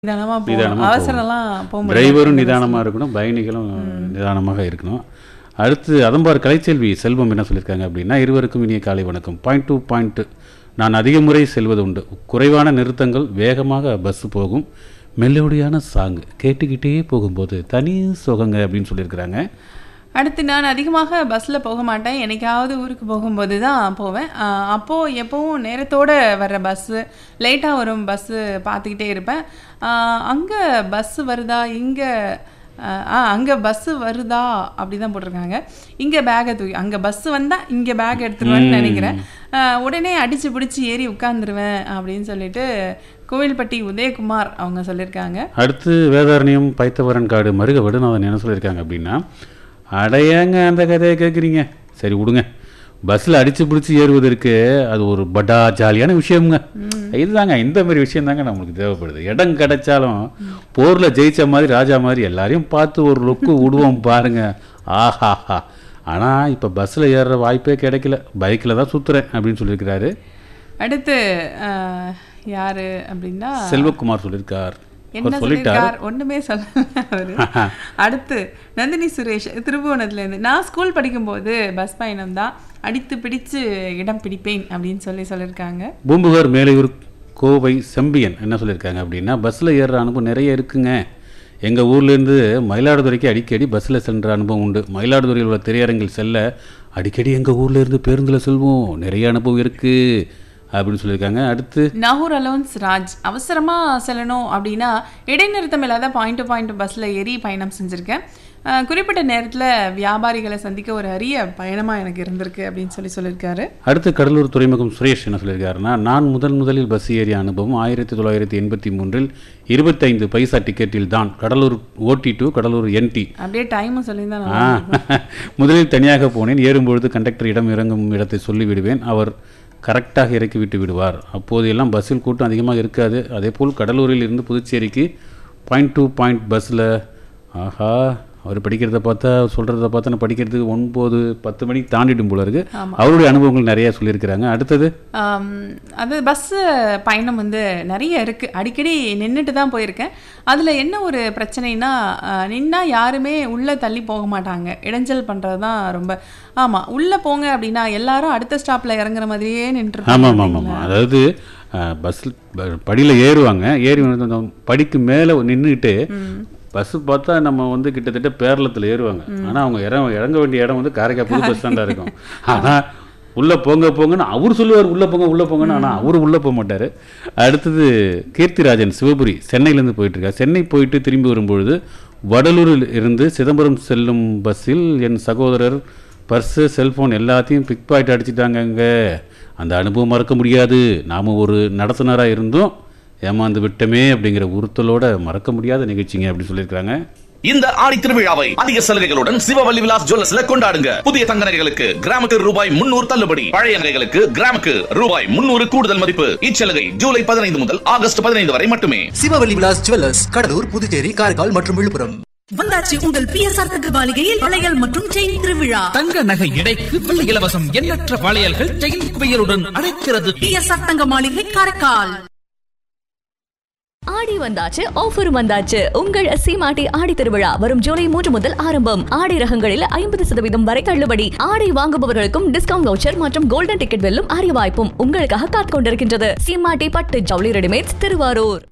நிதானமா போகணும். நிதானமா அவசரம்லாம் போக முடியாது. டிரைவரும் நிதானமாக இருக்கணும் பயணிகளும் நிதானமாக இருக்கணும் அடுத்து அதம்பார் கலைச்செல்வி செல்வம் என்ன சொல்லியிருக்காங்க அப்படின்னா இருவருக்கும் இனிய காலை வணக்கம் பாயிண்ட் டு பாயிண்ட் நான் அதிக முறை செல்வது உண்டு குறைவான நிறுத்தங்கள் வேகமாக பஸ் போகும் மெல்லோடியான சாங் கேட்டுக்கிட்டே போகும்போது தனி சுகங்க அப்படின்னு சொல்லியிருக்கிறாங்க அடுத்து நான் அதிகமாக பஸ்ஸில் போக மாட்டேன் என்னைக்காவது ஊருக்கு போகும்போது தான் போவேன் ஆஹ் அப்போது எப்போவும் நேரத்தோடு வர்ற பஸ்ஸு லேட்டாக வரும் பஸ்ஸு பார்த்துக்கிட்டே இருப்பேன் அங்கே பஸ்ஸு வருதா இங்கே ஆ அங்கே பஸ்ஸு வருதா அப்படி தான் போட்டிருக்காங்க இங்கே பேக்கை தூக்கி அங்கே பஸ்ஸு வந்தால் இங்கே பேக் எடுத்துருவேன்னு நினைக்கிறேன் ஆஹ் உடனே அடித்து பிடிச்சி ஏறி உட்காந்துருவேன் அப்படின்னு சொல்லிட்டு கோவில்பட்டி உதயகுமார் அவங்க சொல்லியிருக்காங்க அடுத்து வேதாரண்யம் பைத்தவரன் காடு மருக வடுநாதன் என்ன சொல்லியிருக்காங்க அப்படின்னா அடையாங்க அந்த கதையை கேட்குறீங்க சரி விடுங்க பஸ்ஸில் அடித்து பிடிச்சி ஏறுவதற்கு அது ஒரு படா ஜாலியான விஷயம்ங்க இதுதாங்க இந்த மாதிரி விஷயம் தாங்க நம்மளுக்கு தேவைப்படுது இடம் கிடைச்சாலும் போரில் ஜெயிச்ச மாதிரி ராஜா மாதிரி எல்லாரையும் பார்த்து ஒரு லுக்கு விடுவோம் பாருங்க ஆஹாஹா ஆனால் இப்போ பஸ்ஸில் ஏறுற வாய்ப்பே கிடைக்கல பைக்கில் தான் சுற்றுறேன் அப்படின்னு சொல்லியிருக்கிறாரு அடுத்து ஆஹ் யாரு அப்படின்னா செல்வகுமார் சொல்லியிருக்கார் என்ன அவர் சொல்லிட்டார் சொல்லியிருக்கார் ஒண்ணுமே சொல்லல அவரு அடுத்து நந்தினி சுரேஷ் திருபுவனத்துல இருந்து நான் ஸ்கூல் படிக்கும்போது பஸ் பயணம் தான் அடித்து பிடிச்சு இடம் பிடிப்பேன் அப்படின்னு சொல்லி சொல்லியிருக்காங்க பூம்புகார் மேலையூர் கோவை செம்பியன் என்ன சொல்லியிருக்காங்க அப்படின்னா பஸ்ஸில் ஏறுற அனுபவம் நிறைய இருக்குங்க எங்கள் ஊர்லேருந்து மயிலாடுதுறைக்கு அடிக்கடி பஸ்ஸில் சென்ற அனுபவம் உண்டு மயிலாடுதுறையில் உள்ள திரையரங்கில் செல்ல அடிக்கடி எங்கள் ஊர்லேருந்து பேருந்தில் செல்வோம் நிறைய அனுபவம் இருக்குது அப்படின்னு சொல்லியிருக்காங்க அடுத்து நாகூர் அலோன்ஸ் ராஜ் அவசரமா செல்லணும் அப்படின்னா இடைநிறுத்தம் இல்லாத பாயிண்ட் டு பாயிண்ட் பஸ்ல ஏறி பயணம் செஞ்சிருக்கேன் ஆஹ் குறிப்பிட்ட நேரத்துல வியாபாரிகளை சந்திக்க ஒரு அரிய பயணமா எனக்கு இருந்திருக்கு அப்படின்னு சொல்லி சொல்லியிருக்காரு அடுத்து கடலூர் துறைமுகம் சுரேஷ் என்ன சொல்லியிருக்காருன்னா நான் முதன் முதலில் பஸ் ஏறிய அனுபவம் ஆயிரத்தி தொள்ளாயிரத்தி எண்பத்தி மூன்றில் இருபத்தைந்து பைசா டிக்கெட்டில் தான் கடலூர் ஓடி டு கடலூர் என்டி அப்படியே டைமும் சொல்லியிருந்தா ஆ, நல்லா முதலில் தனியாக போனேன் ஏறும்பொழுது கண்டக்டர் இடம் இறங்கும் இடத்தை சொல்லிவிடுவேன் அவர் கரெக்டாக இறக்கி விட்டு விடுவார் அப்போது எல்லாம் பஸ்ஸில் கூட்டம் அதிகமாக இருக்காது அதேபோல் கடலூரில் இருந்து புதுச்சேரிக்கு பாயிண்ட் டு பாயிண்ட் பஸ்ஸில் ஆஹா அவர் படிக்கிறத பார்த்தா சொல்கிறத பார்த்தா நான் படிக்கிறதுக்கு ஒன்பது பத்து மணிக்கு தாண்டிடும் போல இருக்கு அவருடைய அனுபவங்கள் நிறைய சொல்லியிருக்கிறாங்க அடுத்தது ஆம், அது பஸ்ஸு பயணம் வந்து நிறைய இருக்குது அடிக்கடி நின்றுட்டு தான் போயிருக்கேன் அதில் என்ன ஒரு பிரச்சனைனா ஆஹ், நின்னா யாருமே உள்ளே தள்ளி போக மாட்டாங்க இடைஞ்சல் பண்ணுறது தான் ரொம்ப ஆமாம் உள்ளே போங்க அப்படின்னா எல்லாரும் அடுத்த ஸ்டாப்பில் இறங்குற மாதிரியே நின்று ஆமாம் ஆமாம் ஆமாம் அதாவது பஸ்ஸில் படியில் ஏறுவாங்க ஏறி வந்து அந்த படிக்கு மேலே நின்றுட்டு பஸ்ஸு பார்த்தா நம்ம வந்து கிட்டத்தட்ட பேரளத்தில் ஏறுவாங்க ஆனால் அவங்க இறங்க இறங்க வேண்டிய இடம் வந்து காரைக்கால் புது பஸ் ஸ்டாண்டாக இருக்கும் ஆனால் உள்ளே போங்க போங்கன்னு அவர் சொல்லுவார் உள்ளே போங்க உள்ளே போங்கன்னு ஆனால் அவர் உள்ளே போக மாட்டார் அடுத்தது கீர்த்திராஜன் சிவபுரி சென்னையிலேருந்து போயிட்டுருக்கார் சென்னை போயிட்டு திரும்பி வரும்பொழுது வடலூரில் இருந்து சிதம்பரம் செல்லும் பஸ்ஸில் என் சகோதரர் பர்ஸு செல்ஃபோன் எல்லாத்தையும் பிக் பாயிண்ட் அடிச்சிட்டாங்கங்க அந்த அனுபவம் மறக்க முடியாது நாம் ஒரு நடத்துனராக இருந்தும் ஏமாந்து விட்டோமே அப்படிங்கிற உறுத்தலோட மறக்க முடியாத நிகழ்ச்சிங்க அப்படின்னு சொல்லியிருக்காங்க இந்த ஆடி திருவிழாவை அதிக சலுகைகளுடன் சிவவல்லி விலாஸ் ஜுவல்லர்ஸ்ல கொண்டாடுங்க புதிய தங்க நகைகளுக்கு கிராமுக்கு ரூபாய் முன்னூறு தள்ளுபடி பழைய நகைகளுக்கு கிராமுக்கு ரூபாய் முன்னூறு கூடுதல் மதிப்பு இச்சலுகை ஜூலை பதினைந்து முதல் ஆகஸ்ட் பதினைந்து வரை மட்டுமே சிவவல்லி விலாஸ் ஜுவல்லர்ஸ் கடலூர் புதுச்சேரி காரைக்கால் மற்றும் விழுப்புரம் வந்தாச்சு உங்கள் பிஎஸ்ஆர் தங்க மாளிகையில் வளையல் மற்றும் செயின் திருவிழா தங்க நகை எடைக்கு வெள்ளி இலவசம் எண்ணற்ற வளையல்கள் செயின் குவியலுடன் அழைக்கிறது பிஎஸ்ஆர் தங்க மாளிகை காரைக்கால் ஆடி வந்தாச்சு ஆஃபர் வந்தாச்சு உங்கள் சீமாட்டி ஆடி திருவிழா வரும் ஜூலை மூன்று முதல் ஆரம்பம் ஆடி ரகங்களில் ஐம்பது சதவீதம் வரை தள்ளுபடி ஆடை வாங்குபவர்களுக்கும் டிஸ்கவுண்ட் வவுச்சர் மற்றும் கோல்டன் டிக்கெட் வெல்லும் அரிய வாய்ப்பும் உங்களுக்காக காத்துக் கொண்டிருக்கின்றது சீமாட்டி பட்டு ஜவுளி ரெடிமேட்ஸ் திருவாரூர்